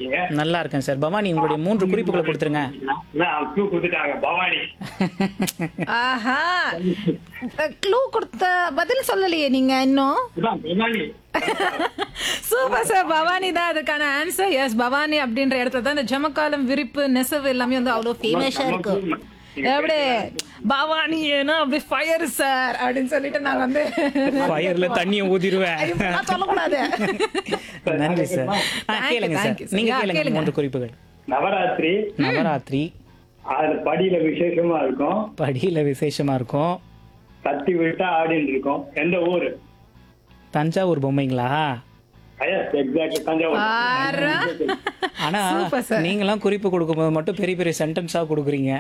இருக்கீங்க நல்லா இருக்கேன் சார் பவானி உங்களுடைய மூன்று குறிப்புகளை கொடுத்துருங்க நான் க்ளூ கொடுத்துட்டாங்க பவானி ஆஹா க்ளூ கொடுத்த பதில் சொல்லலையே நீங்க இன்னும் இதான் பவானி சூப்பர் சார் பவானி தான் அதுக்கான ஆன்சர் எஸ் பவானி அப்படின்ற இடத்துல தான் இந்த ஜமக்காலம் விரிப்பு நெசவு எல்லாமே வந்து அவ்வளோ ஃபேமஸா இருக்கும் எப்படி பவானி ஏன்னா அப்படி ஃபயர் சார் அப்படின்னு சொல்லிட்டு நாங்க வந்து ஃபயர்ல தண்ணியை ஊதிடுவேன் இப்படிலாம் சொல்லக்கூடாது நன்றி சார் ஆ, Thank you, கேளுங்க thank சார் you, sir. நீங்க Yeah, கேளுங்க கேளுங்க. மூன்று குறிப்புகள் நவராத்திரி நவராத்திரி அது படியில விசேஷமா இருக்கும் படியில விசேஷமா இருக்கும் தட்டி விட்டா ஆடின்னு இருக்கும் எந்த ஊரு தஞ்சாவூர் பொம்மைங்களா எஸ் எக்ஸாக்ட் தஞ்சாவூர் ஆறா. ஆனா Super, sir. நீங்களாம் குறிப்பு கொடுக்கும்போது மட்டும் பெரிய பெரிய சென்டென்ஸா கொடுக்குறீங்க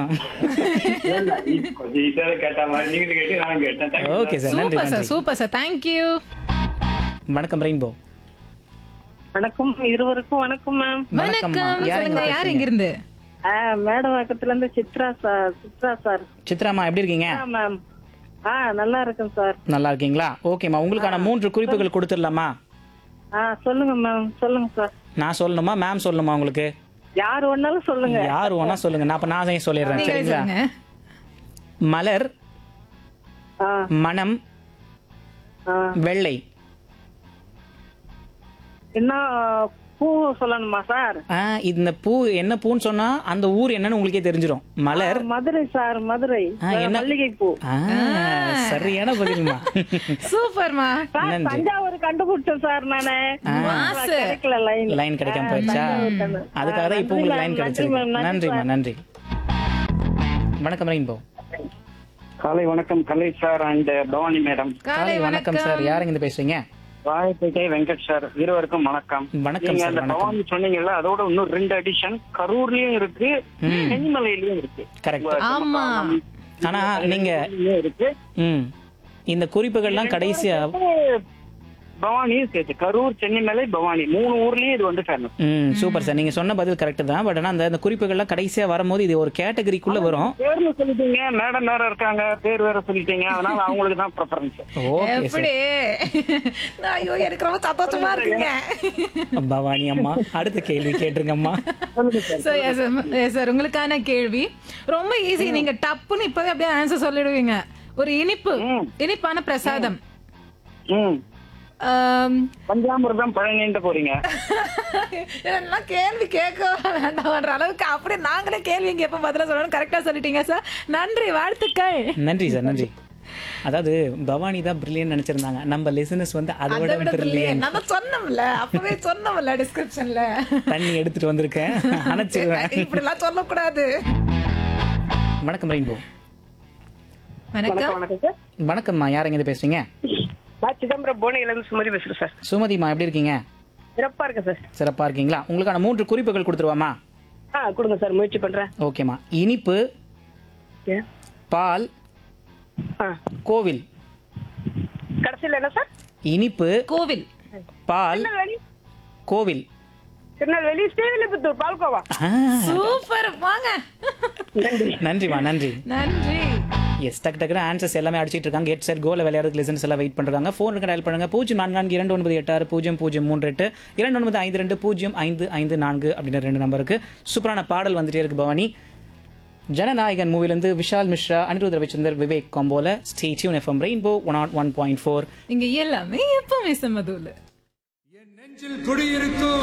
கொஞ்சம் ஈஸியாக கேட்ட மாதிரி நீங்க கேட்டு நான் கேட்டேன் Thank you, okay sir. Sir நன்றி சூப்பர் சார் நன்றி சூப்பர் சார் தேங்க்யூ வணக்கம் ரெயின்போ வணக்கம் இருவருக்கும் வணக்கம் மேம் வணக்கம்மா வணக்கம் யார் சொல்லுங்க எங்க யார் பேசுறீங்க? இங்க இருந்து மேடவாக்கத்துல இருந்து சித்ரா சார் சித்ரா சார் சித்ராமா எப்படி இருக்கீங்க மேம் ஆ நல்லா இருக்கேன் சார் நல்லா இருக்கீங்களா ஓகேம்மா உங்களுக்கான மூன்று குறிப்புகள் கொடுத்துடலாமா ஆ சொல்லுங்க மேம் சொல்லுங்க சார் நான் சொல்லணுமா மேம் சொல்லணுமா உங்களுக்கு யார் வேணாலும் சொல்லுங்க யார் வேணா சொல்லுங்க நான் அப்ப நான் தான் சொல்லிடுறேன் நீங்க சரிங்களா சொல்லுங்க மலர் ஆ மனம் ஆ வெள்ளை என்ன பூ சொல்லணுமா சார் ஆ, இந்த பூ என்ன பூன்னு சொன்னா அந்த ஊர் என்னன்னு உங்களுக்கே தெரிஞ்சிடும் மலர் மதுரை சார் மதுரை ஆ, என்ன- மல்லிகை பூ ஆ, சரியான பதில்மா சூப்பர்மா சார் நன்றி. தஞ்சாவூர் கண்டுபிடிச்சேன் சார் நானு மாசு. கிடைக்கல லைன் லைன் கிடைக்காம போயிடுச்சா அதுக்காக தான் இப்போ உங்களுக்கு லைன் கிடைச்சிருக்கு நன்றிம்மா நன்றி வணக்கம் ரெயின்போ காலை வணக்கம் Kalai sir and Bhavani madam காலை வணக்கம் சார் யாருங்க இருந்து பேசுறீங்க ராயப்பேட்டை வெங்கட் சார் இருவருக்கும் வணக்கம் வணக்கம் நீங்க சார், அந்த வணக்கம். பவானி சொன்னீங்கல்ல அதோட இன்னும் ரெண்டு அடிஷன் கரூர்லயும் இருக்கு சென்னிமலையிலயும் இருக்கு கரெக்ட் ஆமா ஆனா நீங்க சென்னிமலையிலயும் இருக்கு ம் இந்த குறிப்புகள்லாம் கடைசியா பவானியும் சேர்த்து கரூர் சென்னிமலை பவானி மூணு ஊர்லயும் இது வந்து ஃபேமஸ் ம் சூப்பர் சார் நீங்க சொன்ன பதில் கரெக்ட் தான் பட் ஆனா அந்த அந்த குறிப்புகள்லாம் கடைசியா வரும்போது இது ஒரு கேட்டகரிக்குள்ள வரும் பேர்னு சொல்லிட்டீங்க மேடம் வேற இருக்காங்க பேர் வேற சொல்லிட்டீங்க அதனால அவங்களுக்கு தான் ப்ரிஃபரன்ஸ் ஓகே சார் எப்படி நான் ஐயோ எனக்கு ரொம்ப சந்தோஷமா இருக்குங்க பவானி அம்மா அடுத்த கேள்வி கேட்டுருங்கம்மா So, yes, sir. Yes, sir. உங்களுக்கான கேள்வி ரொம்ப ஈஸி நீங்க டப்புன்னு இப்பவே அப்படியே ஆன்சர் சொல்லிடுவீங்க ஒரு இனிப்பு இனிப்பான பிரசாதம் ம் ஆம், பஞ்சாமிர்தம் பழனின்ற போறீங்க இதெல்லாம் கேள்வி கேட்க வேண்டாம்ன்ற அளவுக்கு அப்படியே நாங்களே கேள்வி கேட்ப பதில சொல்லணும் கரெக்டா சொல்லிட்டீங்க சார் நன்றி வாழ்த்துக்கள் நன்றி சார் நன்றி அதாவது பவானி தான் பிரில்லியன் நினைச்சிருந்தாங்க நம்ம லிசனஸ் வந்து அதை அதை விட விட பிரில்லியன் brilliant. நம்ம சொன்னோம்ல அப்பவே சொன்னோம்ல டிஸ்கிரிப்ஷன்ல தண்ணி எடுத்துட்டு வந்திருக்கேன் அணைச்சிருவேன் இப்படி எல்லாம் சொல்லக்கூடாது வணக்கம் ரெயின்போ வணக்கம் வணக்கம் சார் வணக்கம்மா யாருங்க இது பேசுறீங்க நான் சிதம்பரம் போனையில இருந்து சுமதி பேசுறேன் சார் சுமதிமா எப்படி இருக்கீங்க சிறப்பா இருக்கேன் சார் சிறப்பா இருக்கீங்களா உங்களுக்கான மூன்று குறிப்புகள் கொடுத்துருவாமா ஆ கொடுங்க சார் முயற்சி பண்றேன் ஓகேம்மா இனிப்பு ஓகே பால் ஆ கோவில் கடைசியில் என்ன சார் இனிப்பு கோவில் பால் திருநெல்வேலி கோவில் திருநெல்வேலி ஸ்ரீவில்லிபுத்தூர் பால்கோவா ஆ, சூப்பர் வாங்க நன்றிம்மா நன்றி நன்றி எஸ் டக்கு டக்குனு ஆன்சர்ஸ் எல்லாமே அடிச்சிட்டு இருக்காங்க எட் செட் கோல விளையாடுறதுக்கு லிசன்ஸ் எல்லாம் வெயிட் பண்றாங்க ஃபோனுக்கு டயல் பண்ணுங்க பூஜ்ஜியம் நான்கு நான்கு இரண்டு ஒன்பது எட்டு ஆறு பூஜ்ஜியம் பூஜ்ஜியம் மூன்று எட்டு இரண்டு ஒன்பது ஐந்து ரெண்டு பூஜ்ஜியம் ஐந்து ஐந்து நான்கு அப்படின்ற ரெண்டு நம்பருக்கு சூப்பரான பாடல் வந்துட்டே இருக்கு பவானி ஜனநாயகன் மூவிலேருந்து விஷால் மிஸ்ரா அனிருத் ரவிச்சந்தர் விவேக் காம்போல stay tune FM rainbow one nought one point four இங்க எல்லாமே எப்பவுமே சமதூல நெஞ்சில் குடியிருக்கும்